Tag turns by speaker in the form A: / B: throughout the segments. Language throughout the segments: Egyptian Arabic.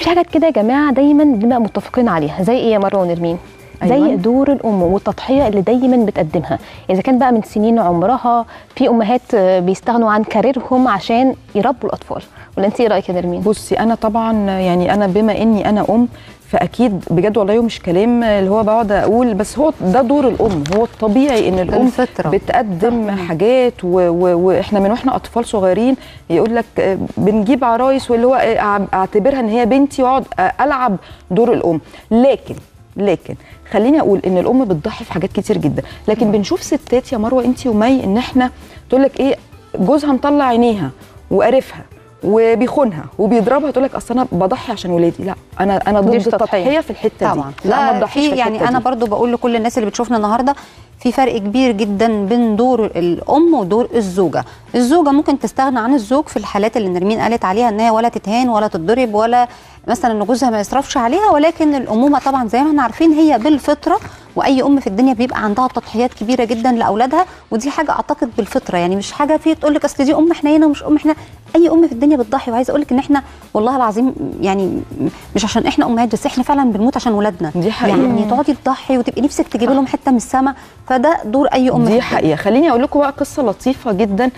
A: في حاجات كده يا جماعه دايما بنبقى متفقين عليها زي ايه يا مروه ونرمين زي
B: أيوة.
A: دور الام والتضحيه اللي دايما بتقدمها اذا كان بقى من سنين عمرها في امهات آه، بيستغنوا عن كاريرهم عشان يربوا الاطفال ولا انت ايه رايك يا نرمين
B: بصي انا طبعا يعني انا بما اني انا ام فاكيد بجد والله مش كلام اللي هو بقعد اقول بس هو ده دور الام هو الطبيعي ان الام
C: الفطرة.
B: بتقدم حاجات و- و- واحنا من واحنا اطفال صغيرين يقول لك آه، بنجيب عرايس واللي هو آه، أع- اعتبرها ان هي بنتي واقعد آه، العب دور الام لكن لكن خليني اقول ان الام بتضحي في حاجات كتير جدا لكن بنشوف ستات يا مروه انت ومي ان احنا تقول لك ايه جوزها مطلع عينيها وقرفها وبيخونها وبيضربها تقول لك اصل انا بضحي عشان ولادي لا انا انا
A: دي
B: ضد
A: مش تضحية.
B: التضحيه في الحته
C: طبعا
B: دي لا ما
C: لا
B: تضحيش
C: في
B: في
C: يعني
B: الحتة
C: انا
B: دي.
C: برضو بقول لكل الناس اللي بتشوفنا النهارده في فرق كبير جدا بين دور الام ودور الزوجه الزوجه ممكن تستغنى عن الزوج في الحالات اللي نرمين قالت عليها ان هي ولا تتهان ولا تتضرب ولا مثلا ان جوزها ما يصرفش عليها ولكن الامومه طبعا زي ما احنا عارفين هي بالفطره واي ام في الدنيا بيبقى عندها تضحيات كبيره جدا لاولادها ودي حاجه اعتقد بالفطره يعني مش حاجه في تقول لك اصل دي ام حنينه ومش ام احنا اي ام في الدنيا بتضحي وعايزه اقول لك ان احنا والله العظيم يعني مش عشان احنا امهات بس احنا فعلا بنموت عشان ولادنا
B: دي حقيقة.
C: يعني تقعدي تضحي وتبقي نفسك تجيبي لهم حته من السما فده دور اي ام في
B: دي
C: الدنيا.
B: حقيقه خليني اقول لكم بقى قصه لطيفه جدا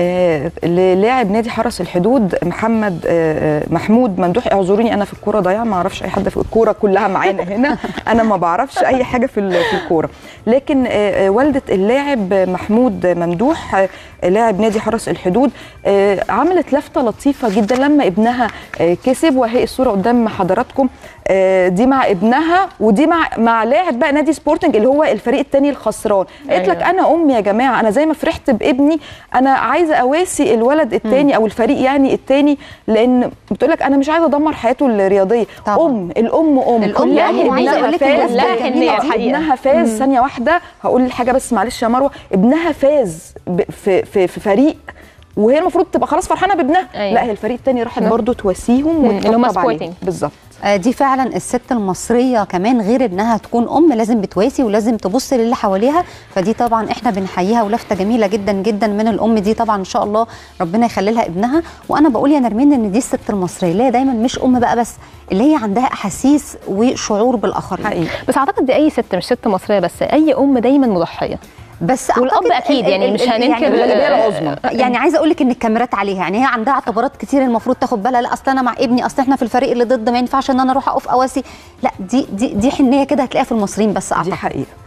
B: آه للاعب نادي حرس الحدود محمد آه محمود ممدوح اعذروني انا في الكوره ضايعه ما اعرفش اي حد في الكوره كلها معانا هنا انا ما بعرفش اي حاجه في ال- في الكوره لكن آه آه، والده اللاعب محمود ممدوح آه لاعب نادي حرس الحدود آه عملت لفته لطيفه جدا لما ابنها آه كسب وهي الصوره قدام حضراتكم آه دي مع ابنها ودي مع مع لاعب بقى نادي سبورتنج اللي هو الفريق الثاني الخسران قالت لك
A: أيوة.
B: انا ام يا جماعه انا زي ما فرحت بابني انا عايزه اواسي الولد الثاني او الفريق يعني الثاني لان بتقول لك انا مش عايزه ادمر حياته الرياضيه
C: طبعا.
B: ام الام ام
C: الأم
B: كلها
C: أم، وعايزة
B: ابنها
C: أقول لك
B: فاز
C: الناس
A: كلها حنية الحقيقة.
B: ابنها فاز ثانيه واحده هقول الحاجه بس معلش يا مروه ابنها فاز ب- في في في فريق وهي المفروض تبقى خلاص فرحانه بابنها
A: أيوة.
B: لا هي الفريق الثاني راحت برضه تواسيهم
A: مم، اللي هم
B: وتطبطب عليه
A: سبورتنج.
B: بالظبط
C: آه، دي فعلا الست المصريه كمان غير انها تكون ام لازم بتواسي ولازم تبص للي حواليها فدي طبعا احنا بنحييها ولفته جميله جدا جدا من الام دي طبعا ان شاء الله ربنا يخلي لها ابنها وانا بقول يا نرمين ان دي الست المصريه اللي هي دايما مش ام بقى بس اللي هي عندها احاسيس وشعور بالاخرين
B: حقيقي
A: بس اعتقد دي اي ست مش ست مصريه بس اي ام دايما مضحيه
C: بس
A: والاب
C: أعتقد
A: اكيد
C: ال-
A: يعني
C: ال-
A: مش
C: ال-
A: هننكر
C: يعني
B: الغالبية العظمى.
C: يعني عايزه اقول لك ان الكاميرات عليها يعني هي عندها اعتبارات كتير المفروض تاخد بالها لا اصل انا مع ابني اصل احنا في الفريق اللي ضد ما ينفعش ان انا اروح اقف اواسي لا دي دي دي حنيه كده هتلاقيها في المصريين بس
B: دي
C: اعتقد
B: حقيقه